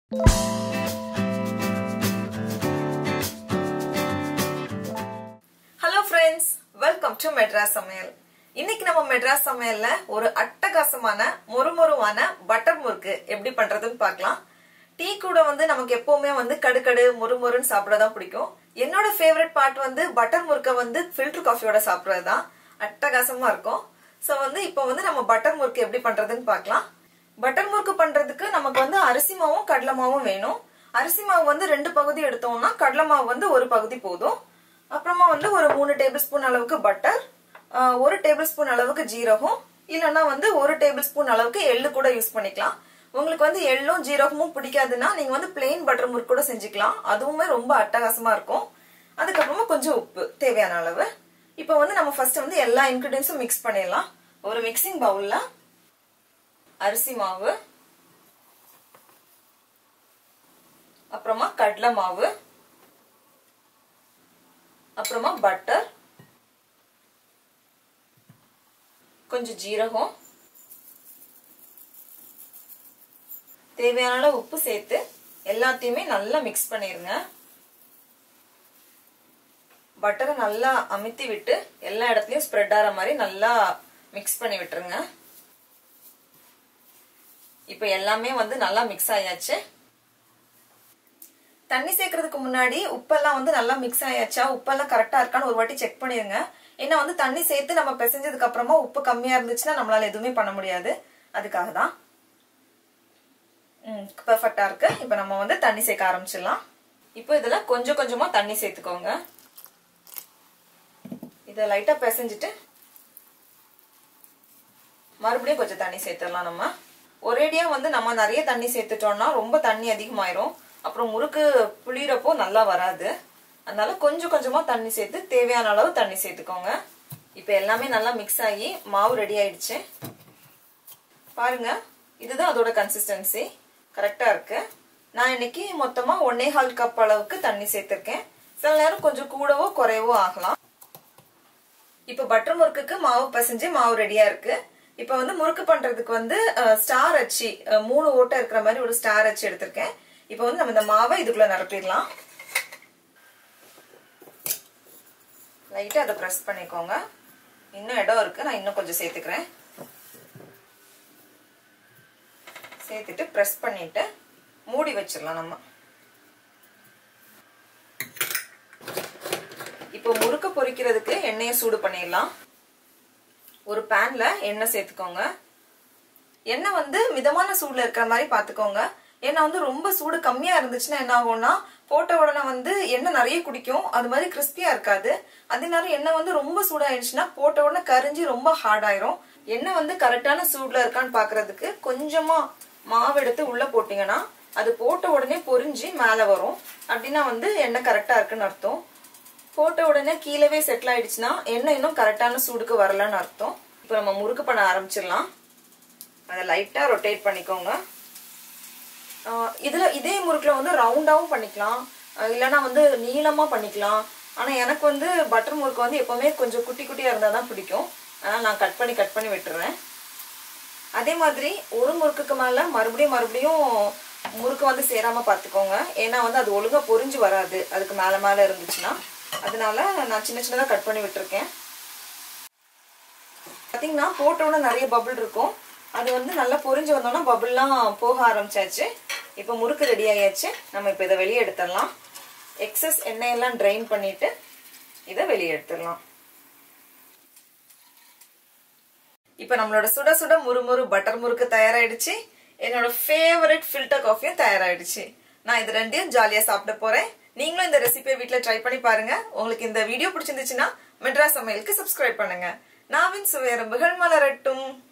hello friends welcome to Madras Samayal இன்னைக்கு நம்ம மெட்ராஸ் சமையல்ல ஒரு அட்டகாசமான மொறுமொறுவான பட்டர் முறுக்கு எப்படி பண்றதுன்னு பார்க்கலாம் டீ கூட வந்து நமக்கு எப்பவுமே வந்து கடுக்கடு மொறுமொறுன்னு சாப்பிடதான் பிடிக்கும் என்னோட ஃபேவரட் பார்ட் வந்து பட்டர் முறுக்கை வந்து ஃபில்டர் காஃபியோட சாப்பிட்றது தான் அட்டகாசமா இருக்கும் ஸோ வந்து இப்போ வந்து நம்ம பட்டர் முறுக்கு எப்படி பண்றதுன்னு பார்க்கலாம் பட்டர் முறுக்கு பண்றதுக்கு நமக்கு வந்து அரிசி மாவும் கடலை மாவும் வேணும் அரிசி மாவு வந்து ரெண்டு பகுதி எடுத்தோம்னா கடலை மாவு வந்து ஒரு பகுதி போதும் அப்புறமா வந்து ஒரு மூணு டேபிள் ஸ்பூன் அளவுக்கு பட்டர் ஒரு டேபிள் ஸ்பூன் அளவுக்கு ஜீரகம் இல்லைன்னா வந்து ஒரு டேபிள் ஸ்பூன் அளவுக்கு எள்ளு கூட யூஸ் பண்ணிக்கலாம் உங்களுக்கு வந்து எள்ளும் ஜீரகமும் பிடிக்காதுன்னா நீங்க வந்து பிளெயின் பட்டர் முறுக்கு கூட செஞ்சுக்கலாம் அதுவுமே ரொம்ப அட்டகாசமா இருக்கும் அதுக்கப்புறமா கொஞ்சம் உப்பு தேவையான அளவு இப்போ வந்து நம்ம ஃபர்ஸ்ட் வந்து எல்லா இன்கிரீடியன்ஸும் மிக்ஸ் பண்ணிடலாம் ஒரு மிக்சிங் பவுல்ல அரிசி மாவு அப்புறமா கடலை மாவு அப்புறமா பட்டர் கொஞ்சம் ஜீரகம் தேவையான அளவு உப்பு சேர்த்து எல்லாத்தையுமே நல்லா மிக்ஸ் பண்ணிருங்க பட்டரை நல்லா அமுத்தி விட்டு எல்லா இடத்துலயும் ஸ்ப்ரெட் ஆகிற மாதிரி நல்லா மிக்ஸ் பண்ணி விட்டுருங்க இப்போ எல்லாமே வந்து நல்லா மிக்ஸ் ஆயாச்சு தண்ணி சேர்க்கறதுக்கு முன்னாடி உப்பெல்லாம் வந்து நல்லா மிக்ஸ் ஆயாச்சா உப்பெல்லாம் கரெக்டா இருக்கான்னு ஒரு வாட்டி செக் பண்ணிருங்க ஏன்னா வந்து தண்ணி சேர்த்து நம்ம பிசைஞ்சதுக்கு அப்புறமா உப்பு கம்மியா இருந்துச்சுன்னா நம்மளால எதுவுமே பண்ண முடியாது அதுக்காக தான் ம் பெர்ஃபெக்டா இருக்கு இப்போ நம்ம வந்து தண்ணி சேர்க்க ஆரம்பிச்சிடலாம் இப்போ இதுல கொஞ்சம் கொஞ்சமா தண்ணி சேர்த்துக்கோங்க இதை லைட்டா பிசைஞ்சிட்டு மறுபடியும் கொஞ்சம் தண்ணி சேர்த்துடலாம் நம்ம ஒரேடியா வந்து நம்ம நிறைய தண்ணி சேர்த்துட்டோம்னா ரொம்ப தண்ணி அதிகமாயிரும் அப்புறம் முறுக்கு புளியறப்போ நல்லா வராது அதனால கொஞ்சம் கொஞ்சமா தண்ணி சேர்த்து தேவையான அளவு தண்ணி சேர்த்துக்கோங்க இப்போ எல்லாமே நல்லா மிக்ஸ் ஆகி மாவு ரெடி ஆயிடுச்சு பாருங்க இதுதான் அதோட கன்சிஸ்டன்சி கரெக்டா இருக்கு நான் இன்னைக்கு மொத்தமா ஒன்னே கால் கப் அளவுக்கு தண்ணி சேர்த்திருக்கேன் சில நேரம் கொஞ்சம் கூடவோ குறையவோ ஆகலாம் இப்போ பட்டர் முறுக்குக்கு மாவு பசைஞ்சு மாவு ரெடியா இருக்கு இப்போ வந்து முறுக்கு பண்றதுக்கு வந்து ஸ்டார் அச்சு மூணு ஓட்டை இருக்கிற மாதிரி ஒரு ஸ்டார் அச்சு எடுத்திருக்கேன் இப்போ வந்து நம்ம இந்த மாவை இதுக்குள்ள நிரப்பிடலாம் லைட்டா அதை ப்ரெஸ் பண்ணிக்கோங்க இன்னும் இடம் இருக்கு நான் இன்னும் கொஞ்சம் சேர்த்துக்கிறேன் சேர்த்துட்டு ப்ரெஸ் பண்ணிட்டு மூடி வச்சிடலாம் நம்ம இப்போ முறுக்கு பொரிக்கிறதுக்கு எண்ணெயை சூடு பண்ணிடலாம் ஒரு பேன்ல எண்ணெய் சேர்த்துக்கோங்க எண்ணெய் வந்து மிதமான சூடுல இருக்கிற மாதிரி பாத்துக்கோங்க ஏன்னா வந்து ரொம்ப சூடு கம்மியா இருந்துச்சுன்னா என்ன ஆகும்னா போட்ட உடனே வந்து எண்ணெய் நிறைய குடிக்கும் அது மாதிரி கிறிஸ்பியா இருக்காது அதே நேரம் எண்ணெய் வந்து ரொம்ப சூடாயிடுச்சுன்னா போட்ட உடனே கரிஞ்சு ரொம்ப ஹார்ட் ஆயிரும் எண்ணெய் வந்து கரெக்டான சூடுல இருக்கான்னு பாக்குறதுக்கு கொஞ்சமா மாவு எடுத்து உள்ள போட்டீங்கன்னா அது போட்ட உடனே பொரிஞ்சு மேல வரும் அப்படின்னா வந்து எண்ணெய் கரெக்டா இருக்குன்னு அர்த்தம் போட்ட உடனே கீழவே செட்டில் ஆயிடுச்சுன்னா எண்ணெய் இன்னும் கரெக்டான சூடுக்கு வரலன்னு அர்த்தம் இப்போ நம்ம முறுக்கு பண்ண ஆரம்பிச்சிடலாம் அதை லைட்டா ரொட்டேட் பண்ணிக்கோங்க இதுல இதே முறுக்குல வந்து ரவுண்டாவும் பண்ணிக்கலாம் இல்லைன்னா வந்து நீளமா பண்ணிக்கலாம் ஆனா எனக்கு வந்து பட்டர் முறுக்கு வந்து எப்பவுமே கொஞ்சம் குட்டி குட்டியா இருந்தா தான் பிடிக்கும் அதனால நான் கட் பண்ணி கட் பண்ணி விட்டுறேன் அதே மாதிரி ஒரு முறுக்குக்கு மேல மறுபடியும் மறுபடியும் முறுக்கு வந்து சேராம பார்த்துக்கோங்க ஏன்னா வந்து அது ஒழுங்கா பொரிஞ்சு வராது அதுக்கு மேல மேல இருந்துச்சுன்னா அதனால நான் சின்ன சின்னதாக கட் பண்ணி விட்டுருக்கேன் பார்த்தீங்கன்னா போட்டோட நிறைய பபுள் இருக்கும் அது வந்து நல்லா பொரிஞ்சு வந்தோன்னா பபுள்லாம் போக ஆரம்பிச்சாச்சு இப்போ முறுக்கு ரெடி ஆயாச்சு நம்ம இப்போ இதை வெளியே எடுத்துடலாம் எக்ஸஸ் எண்ணெயெல்லாம் ட்ரைன் பண்ணிட்டு இதை வெளியே எடுத்துடலாம் இப்போ நம்மளோட சுட சுட முறுமுறு பட்டர் முறுக்கு தயாராயிடுச்சு என்னோட ஃபேவரட் ஃபில்டர் காஃபியும் தயாராயிடுச்சு நான் இது ரெண்டையும் ஜாலியா சாப்பிட போறேன் நீங்களும் இந்த ரெசிபியை வீட்ல ட்ரை பண்ணி பாருங்க உங்களுக்கு இந்த வீடியோ பிடிச்சிருந்துச்சுன்னா மெட்ராஸ் சமையலுக்கு சப்ஸ்கிரைப் பண்ணுங்க நாவின் சுவையரம்புகள் மலரட்டும்